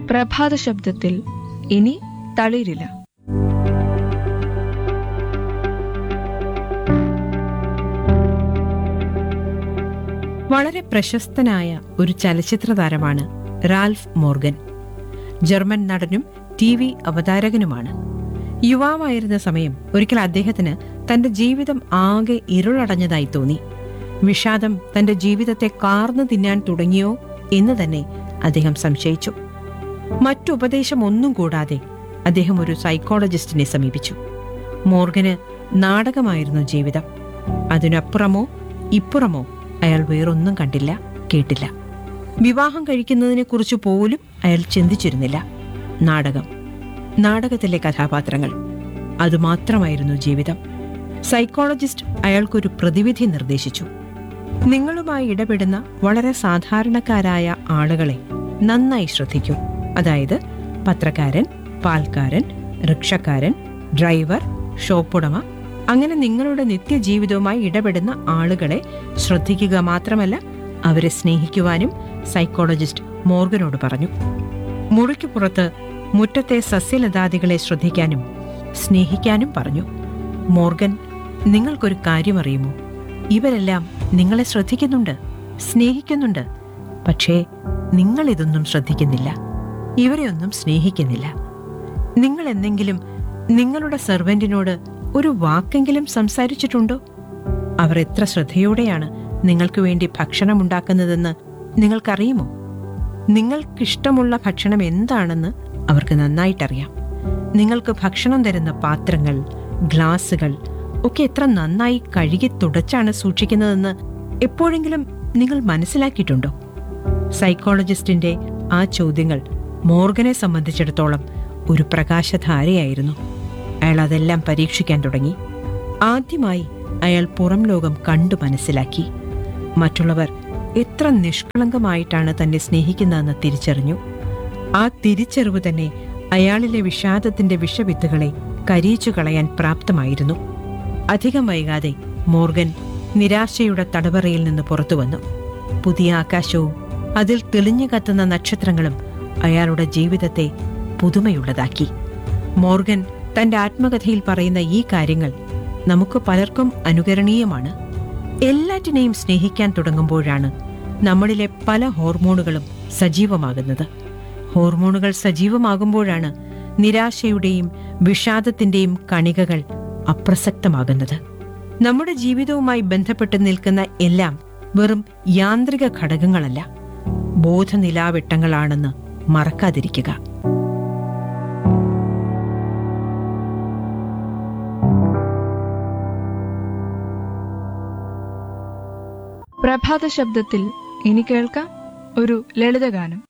പ്രഭാത ശബ്ദത്തിൽ ഇനി തളിരില്ല വളരെ പ്രശസ്തനായ ഒരു ചലച്ചിത്ര താരമാണ് റാൽഫ് മോർഗൻ ജർമ്മൻ നടനും ടി വി അവതാരകനുമാണ് യുവാവായിരുന്ന സമയം ഒരിക്കൽ അദ്ദേഹത്തിന് തന്റെ ജീവിതം ആകെ ഇരുളടഞ്ഞതായി തോന്നി വിഷാദം തന്റെ ജീവിതത്തെ കാർന്നു തിന്നാൻ തുടങ്ങിയോ എന്ന് തന്നെ അദ്ദേഹം സംശയിച്ചു മറ്റുപദേശം ഒന്നും കൂടാതെ അദ്ദേഹം ഒരു സൈക്കോളജിസ്റ്റിനെ സമീപിച്ചു മോർഗന് നാടകമായിരുന്നു ജീവിതം അതിനപ്പുറമോ ഇപ്പുറമോ അയാൾ വേറൊന്നും കണ്ടില്ല കേട്ടില്ല വിവാഹം കഴിക്കുന്നതിനെ കുറിച്ച് പോലും അയാൾ ചിന്തിച്ചിരുന്നില്ല നാടകം നാടകത്തിലെ കഥാപാത്രങ്ങൾ അതുമാത്രമായിരുന്നു ജീവിതം സൈക്കോളജിസ്റ്റ് അയാൾക്കൊരു പ്രതിവിധി നിർദ്ദേശിച്ചു നിങ്ങളുമായി ഇടപെടുന്ന വളരെ സാധാരണക്കാരായ ആളുകളെ നന്നായി ശ്രദ്ധിക്കൂ അതായത് പത്രക്കാരൻ പാൽക്കാരൻ റിക്ഷക്കാരൻ ഡ്രൈവർ ഷോപ്പുടമ അങ്ങനെ നിങ്ങളുടെ നിത്യജീവിതവുമായി ഇടപെടുന്ന ആളുകളെ ശ്രദ്ധിക്കുക മാത്രമല്ല അവരെ സ്നേഹിക്കുവാനും സൈക്കോളജിസ്റ്റ് മോർഗനോട് പറഞ്ഞു മുറിക്ക് പുറത്ത് മുറ്റത്തെ സസ്യലതാദികളെ ശ്രദ്ധിക്കാനും സ്നേഹിക്കാനും പറഞ്ഞു മോർഗൻ നിങ്ങൾക്കൊരു കാര്യം അറിയുമോ ഇവരെല്ലാം നിങ്ങളെ ശ്രദ്ധിക്കുന്നുണ്ട് സ്നേഹിക്കുന്നുണ്ട് പക്ഷേ നിങ്ങൾ ഇതൊന്നും ശ്രദ്ധിക്കുന്നില്ല ഇവരെയൊന്നും സ്നേഹിക്കുന്നില്ല നിങ്ങൾ എന്തെങ്കിലും നിങ്ങളുടെ സെർവന്റിനോട് ഒരു വാക്കെങ്കിലും സംസാരിച്ചിട്ടുണ്ടോ അവർ എത്ര ശ്രദ്ധയോടെയാണ് നിങ്ങൾക്ക് വേണ്ടി ഭക്ഷണം ഉണ്ടാക്കുന്നതെന്ന് നിങ്ങൾക്കറിയുമോ നിങ്ങൾക്കിഷ്ടമുള്ള ഭക്ഷണം എന്താണെന്ന് അവർക്ക് നന്നായിട്ടറിയാം നിങ്ങൾക്ക് ഭക്ഷണം തരുന്ന പാത്രങ്ങൾ ഗ്ലാസുകൾ ഒക്കെ എത്ര നന്നായി കഴുകി തുടച്ചാണ് സൂക്ഷിക്കുന്നതെന്ന് എപ്പോഴെങ്കിലും നിങ്ങൾ മനസ്സിലാക്കിയിട്ടുണ്ടോ സൈക്കോളജിസ്റ്റിന്റെ ആ ചോദ്യങ്ങൾ മോർഗനെ സംബന്ധിച്ചിടത്തോളം ഒരു പ്രകാശധാരയായിരുന്നു അയാൾ അതെല്ലാം പരീക്ഷിക്കാൻ തുടങ്ങി ആദ്യമായി അയാൾ പുറം ലോകം കണ്ടു മനസ്സിലാക്കി മറ്റുള്ളവർ എത്ര നിഷ്കളങ്കമായിട്ടാണ് തന്നെ സ്നേഹിക്കുന്നതെന്ന് തിരിച്ചറിഞ്ഞു ആ തിരിച്ചറിവ് തന്നെ അയാളിലെ വിഷാദത്തിന്റെ വിഷവിത്തുകളെ കരിയിച്ചു കളയാൻ പ്രാപ്തമായിരുന്നു അധികം വൈകാതെ മോർഗൻ നിരാശയുടെ തടവറയിൽ നിന്ന് പുറത്തു വന്നു പുതിയ ആകാശവും അതിൽ തെളിഞ്ഞു കത്തുന്ന നക്ഷത്രങ്ങളും അയാളുടെ ജീവിതത്തെ പുതുമയുള്ളതാക്കി മോർഗൻ തന്റെ ആത്മകഥയിൽ പറയുന്ന ഈ കാര്യങ്ങൾ നമുക്ക് പലർക്കും അനുകരണീയമാണ് എല്ലാറ്റിനെയും സ്നേഹിക്കാൻ തുടങ്ങുമ്പോഴാണ് നമ്മളിലെ പല ഹോർമോണുകളും സജീവമാകുന്നത് ഹോർമോണുകൾ സജീവമാകുമ്പോഴാണ് നിരാശയുടെയും വിഷാദത്തിന്റെയും കണികകൾ അപ്രസക്തമാകുന്നത് നമ്മുടെ ജീവിതവുമായി ബന്ധപ്പെട്ട് നിൽക്കുന്ന എല്ലാം വെറും യാന്ത്രിക ഘടകങ്ങളല്ല ബോധനിലാവെട്ടങ്ങളാണെന്ന് മറക്കാതിരിക്കുക പ്രഭാത ശബ്ദത്തിൽ ഇനി കേൾക്കാം ഒരു ലളിതഗാനം